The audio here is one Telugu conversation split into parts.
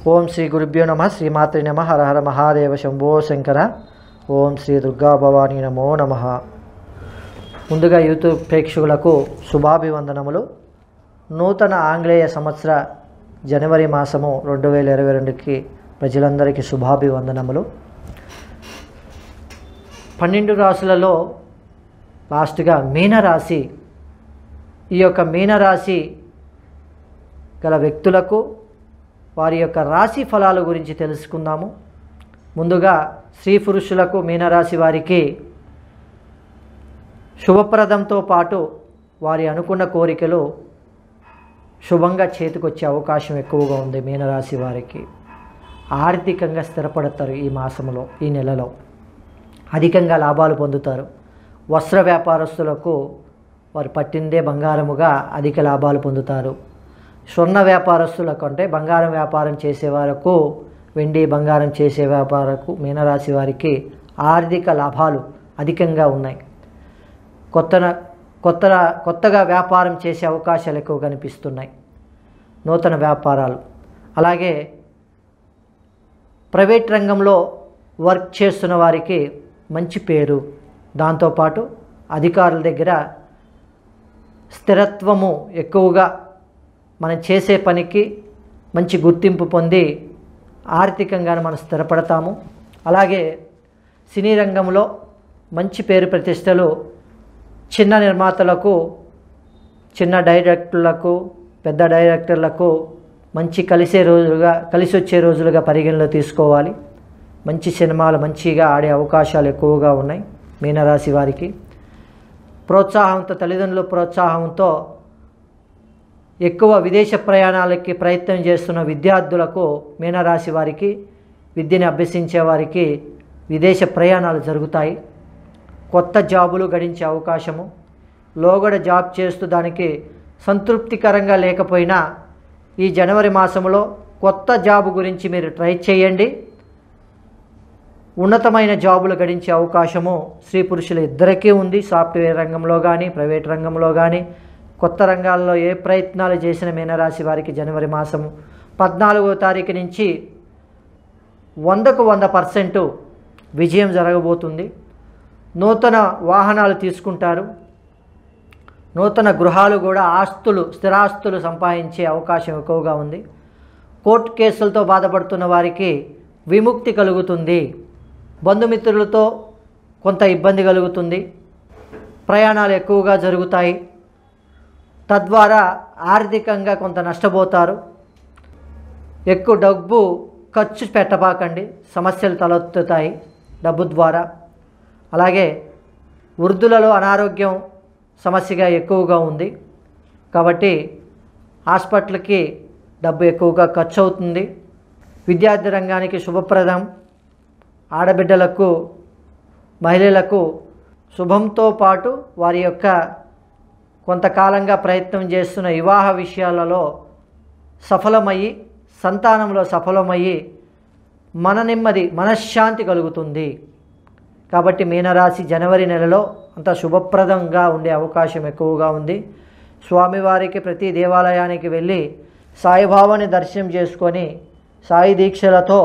ఓం శ్రీ గురుభ్యో నమ శ్రీమాత్రి నమ హర హర మహాదేవ శంభో శంకర ఓం శ్రీ దుర్గా భవానీ నమో నమ ముందుగా యూట్యూబ్ ప్రేక్షకులకు శుభాభివందనములు నూతన ఆంగ్లేయ సంవత్సర జనవరి మాసము రెండు వేల ఇరవై రెండుకి ప్రజలందరికీ శుభాభివందనములు పన్నెండు రాసులలో లాస్ట్గా మీనరాశి ఈ యొక్క మీనరాశి గల వ్యక్తులకు వారి యొక్క రాశి ఫలాల గురించి తెలుసుకుందాము ముందుగా స్త్రీ పురుషులకు మీనరాశి వారికి శుభప్రదంతో పాటు వారి అనుకున్న కోరికలు శుభంగా చేతికొచ్చే అవకాశం ఎక్కువగా ఉంది మీనరాశి వారికి ఆర్థికంగా స్థిరపడతారు ఈ మాసంలో ఈ నెలలో అధికంగా లాభాలు పొందుతారు వస్త్ర వ్యాపారస్తులకు వారు పట్టిందే బంగారముగా అధిక లాభాలు పొందుతారు స్వర్ణ వ్యాపారస్తులకు అంటే బంగారం వ్యాపారం చేసే వరకు వెండి బంగారం చేసే వ్యాపారకు మీనరాశి వారికి ఆర్థిక లాభాలు అధికంగా ఉన్నాయి కొత్త కొత్త కొత్తగా వ్యాపారం చేసే అవకాశాలు ఎక్కువ కనిపిస్తున్నాయి నూతన వ్యాపారాలు అలాగే ప్రైవేట్ రంగంలో వర్క్ చేస్తున్న వారికి మంచి పేరు దాంతోపాటు అధికారుల దగ్గర స్థిరత్వము ఎక్కువగా మనం చేసే పనికి మంచి గుర్తింపు పొంది ఆర్థికంగా మనం స్థిరపడతాము అలాగే సినీ రంగంలో మంచి పేరు ప్రతిష్టలు చిన్న నిర్మాతలకు చిన్న డైరెక్టర్లకు పెద్ద డైరెక్టర్లకు మంచి కలిసే రోజులుగా కలిసి వచ్చే రోజులుగా పరిగణలో తీసుకోవాలి మంచి సినిమాలు మంచిగా ఆడే అవకాశాలు ఎక్కువగా ఉన్నాయి మీనరాశి వారికి ప్రోత్సాహంతో తల్లిదండ్రుల ప్రోత్సాహంతో ఎక్కువ విదేశ ప్రయాణాలకి ప్రయత్నం చేస్తున్న విద్యార్థులకు మీనరాశి వారికి విద్యని అభ్యసించే వారికి విదేశ ప్రయాణాలు జరుగుతాయి కొత్త జాబులు గడించే అవకాశము లోగడ జాబ్ చేస్తూ దానికి సంతృప్తికరంగా లేకపోయినా ఈ జనవరి మాసంలో కొత్త జాబు గురించి మీరు ట్రై చేయండి ఉన్నతమైన జాబులు గడించే అవకాశము స్త్రీ పురుషులు ఇద్దరికీ ఉంది సాఫ్ట్వేర్ రంగంలో కానీ ప్రైవేట్ రంగంలో కానీ కొత్త రంగాల్లో ఏ ప్రయత్నాలు చేసిన మీనరాశి వారికి జనవరి మాసము పద్నాలుగో తారీఖు నుంచి వందకు వంద పర్సెంట్ విజయం జరగబోతుంది నూతన వాహనాలు తీసుకుంటారు నూతన గృహాలు కూడా ఆస్తులు స్థిరాస్తులు సంపాదించే అవకాశం ఎక్కువగా ఉంది కోర్టు కేసులతో బాధపడుతున్న వారికి విముక్తి కలుగుతుంది బంధుమిత్రులతో కొంత ఇబ్బంది కలుగుతుంది ప్రయాణాలు ఎక్కువగా జరుగుతాయి తద్వారా ఆర్థికంగా కొంత నష్టపోతారు ఎక్కువ డబ్బు ఖర్చు పెట్టబాకండి సమస్యలు తలెత్తుతాయి డబ్బు ద్వారా అలాగే వృద్ధులలో అనారోగ్యం సమస్యగా ఎక్కువగా ఉంది కాబట్టి హాస్పిటల్కి డబ్బు ఎక్కువగా ఖర్చు అవుతుంది విద్యార్థి రంగానికి శుభప్రదం ఆడబిడ్డలకు మహిళలకు శుభంతో పాటు వారి యొక్క కొంతకాలంగా ప్రయత్నం చేస్తున్న వివాహ విషయాలలో సఫలమయ్యి సంతానంలో సఫలమయ్యి మన నెమ్మది మనశ్శాంతి కలుగుతుంది కాబట్టి మీనరాశి జనవరి నెలలో అంత శుభప్రదంగా ఉండే అవకాశం ఎక్కువగా ఉంది స్వామివారికి ప్రతి దేవాలయానికి వెళ్ళి సాయిబాబాని దర్శనం చేసుకొని సాయి దీక్షలతో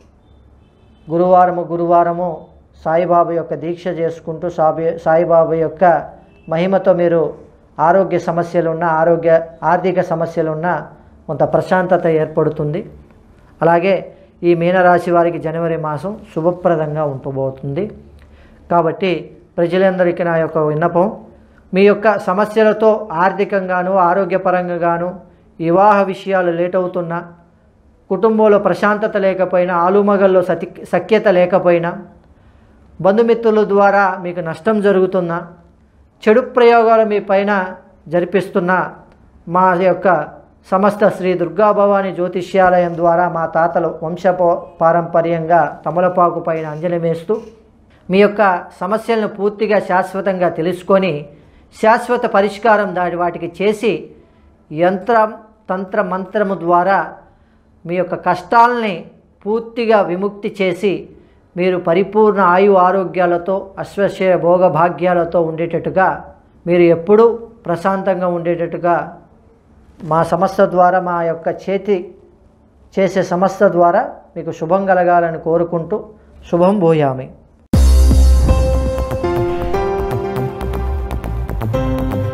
గురువారము గురువారము సాయిబాబా యొక్క దీక్ష చేసుకుంటూ సాబి సాయిబాబా యొక్క మహిమతో మీరు ఆరోగ్య సమస్యలున్న ఆరోగ్య ఆర్థిక సమస్యలున్న కొంత ప్రశాంతత ఏర్పడుతుంది అలాగే ఈ మీనరాశి వారికి జనవరి మాసం శుభప్రదంగా ఉండబోతుంది కాబట్టి ప్రజలందరికీ నా యొక్క విన్నపం మీ యొక్క సమస్యలతో ఆర్థికంగాను ఆరోగ్యపరంగాను వివాహ విషయాలు లేట్ అవుతున్నా కుటుంబంలో ప్రశాంతత లేకపోయినా ఆలుమగల్లో సతి సఖ్యత లేకపోయినా బంధుమిత్రుల ద్వారా మీకు నష్టం జరుగుతున్నా చెడు ప్రయోగాలు మీ పైన జరిపిస్తున్న మా యొక్క సమస్త శ్రీ దుర్గా భవాని జ్యోతిష్యాలయం ద్వారా మా తాతలు వంశ పారంపర్యంగా తమలపాకు పైన అంజలి వేస్తూ మీ యొక్క సమస్యలను పూర్తిగా శాశ్వతంగా తెలుసుకొని శాశ్వత పరిష్కారం దాని వాటికి చేసి యంత్రం తంత్ర మంత్రము ద్వారా మీ యొక్క కష్టాలని పూర్తిగా విముక్తి చేసి మీరు పరిపూర్ణ ఆయు ఆరోగ్యాలతో అశ్వశయ భోగ భాగ్యాలతో ఉండేటట్టుగా మీరు ఎప్పుడూ ప్రశాంతంగా ఉండేటట్టుగా మా సంస్థ ద్వారా మా యొక్క చేతి చేసే సంస్థ ద్వారా మీకు శుభం కలగాలని కోరుకుంటూ శుభం భూయామి